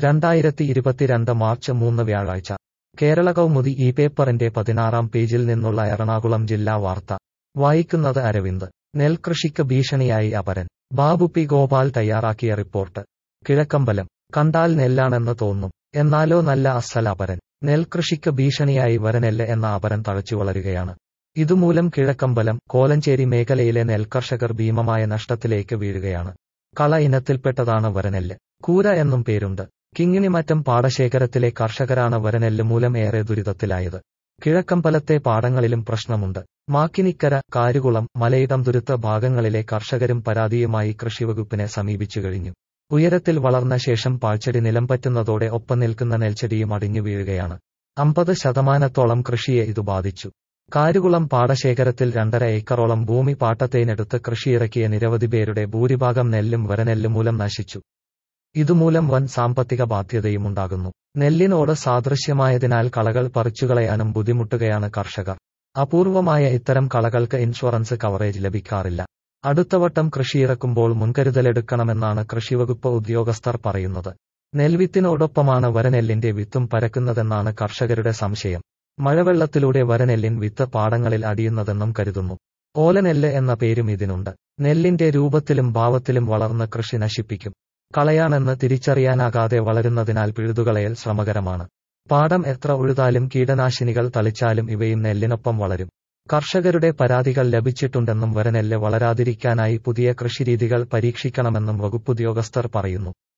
രണ്ടായിരത്തി ഇരുപത്തിരണ്ട് മാർച്ച് മൂന്ന് വ്യാഴാഴ്ച കേരള കൗമുദി ഈ പേപ്പറിന്റെ പതിനാറാം പേജിൽ നിന്നുള്ള എറണാകുളം ജില്ലാ വാർത്ത വായിക്കുന്നത് അരവിന്ദ് നെൽകൃഷിക്ക് ഭീഷണിയായി അപരൻ ബാബു പി ഗോപാൽ തയ്യാറാക്കിയ റിപ്പോർട്ട് കിഴക്കമ്പലം കണ്ടാൽ നെല്ലാണെന്ന് തോന്നും എന്നാലോ നല്ല അസൽ അപരൻ നെൽകൃഷിക്ക് ഭീഷണിയായി വരനെല്ല് എന്ന അപരൻ തഴച്ചു വളരുകയാണ് ഇതുമൂലം കിഴക്കമ്പലം കോലഞ്ചേരി മേഖലയിലെ നെൽകർഷകർ ഭീമമായ നഷ്ടത്തിലേക്ക് വീഴുകയാണ് കള ഇനത്തിൽപ്പെട്ടതാണ് വരനെല്ല് കൂര എന്നും പേരുണ്ട് കിങ്ങിണിമറ്റം പാടശേഖരത്തിലെ കർഷകരാണ് വരനെല്ല് മൂലം ഏറെ ദുരിതത്തിലായത് കിഴക്കമ്പലത്തെ പാടങ്ങളിലും പ്രശ്നമുണ്ട് മാക്കിനിക്കര കാരുകുളം മലയിടം തുരുത്ത ഭാഗങ്ങളിലെ കർഷകരും പരാതിയുമായി കൃഷിവകുപ്പിനെ സമീപിച്ചു കഴിഞ്ഞു ഉയരത്തിൽ വളർന്ന ശേഷം പാഴ്ചെടി നിലം പറ്റുന്നതോടെ ഒപ്പം നിൽക്കുന്ന നെൽച്ചെടിയും അടിഞ്ഞു വീഴുകയാണ് അമ്പത് ശതമാനത്തോളം കൃഷിയെ ഇത് ബാധിച്ചു കാരുകുളം പാടശേഖരത്തിൽ രണ്ടര ഏക്കറോളം ഭൂമി പാട്ടത്തേനെടുത്ത് കൃഷിയിറക്കിയ നിരവധി പേരുടെ ഭൂരിഭാഗം നെല്ലും വരനെല്ല് മൂലം നശിച്ചു ഇതുമൂലം വൻ സാമ്പത്തിക ബാധ്യതയുമുണ്ടാകുന്നു നെല്ലിനോട് സാദൃശ്യമായതിനാൽ കളകൾ പറിച്ചുകളയാനും ബുദ്ധിമുട്ടുകയാണ് കർഷകർ അപൂർവമായ ഇത്തരം കളകൾക്ക് ഇൻഷുറൻസ് കവറേജ് ലഭിക്കാറില്ല അടുത്തവട്ടം കൃഷിയിറക്കുമ്പോൾ മുൻകരുതലെടുക്കണമെന്നാണ് കൃഷിവകുപ്പ് ഉദ്യോഗസ്ഥർ പറയുന്നത് നെൽവിത്തിനോടൊപ്പമാണ് വരനെല്ലിന്റെ വിത്തും പരക്കുന്നതെന്നാണ് കർഷകരുടെ സംശയം മഴവെള്ളത്തിലൂടെ വരനെല്ലിൻ വിത്ത് പാടങ്ങളിൽ അടിയുന്നതെന്നും കരുതുന്നു ഓലനെല്ല് എന്ന പേരും ഇതിനുണ്ട് നെല്ലിന്റെ രൂപത്തിലും ഭാവത്തിലും വളർന്ന് കൃഷി നശിപ്പിക്കും കളയാണെന്ന് തിരിച്ചറിയാനാകാതെ വളരുന്നതിനാൽ പിഴുതുകളയൽ ശ്രമകരമാണ് പാടം എത്ര ഉഴുതാലും കീടനാശിനികൾ തളിച്ചാലും ഇവയും നെല്ലിനൊപ്പം വളരും കർഷകരുടെ പരാതികൾ ലഭിച്ചിട്ടുണ്ടെന്നും വരനെല്ല് വളരാതിരിക്കാനായി പുതിയ കൃഷിരീതികൾ പരീക്ഷിക്കണമെന്നും വകുപ്പുദ്യോഗസ്ഥർ പറയുന്നു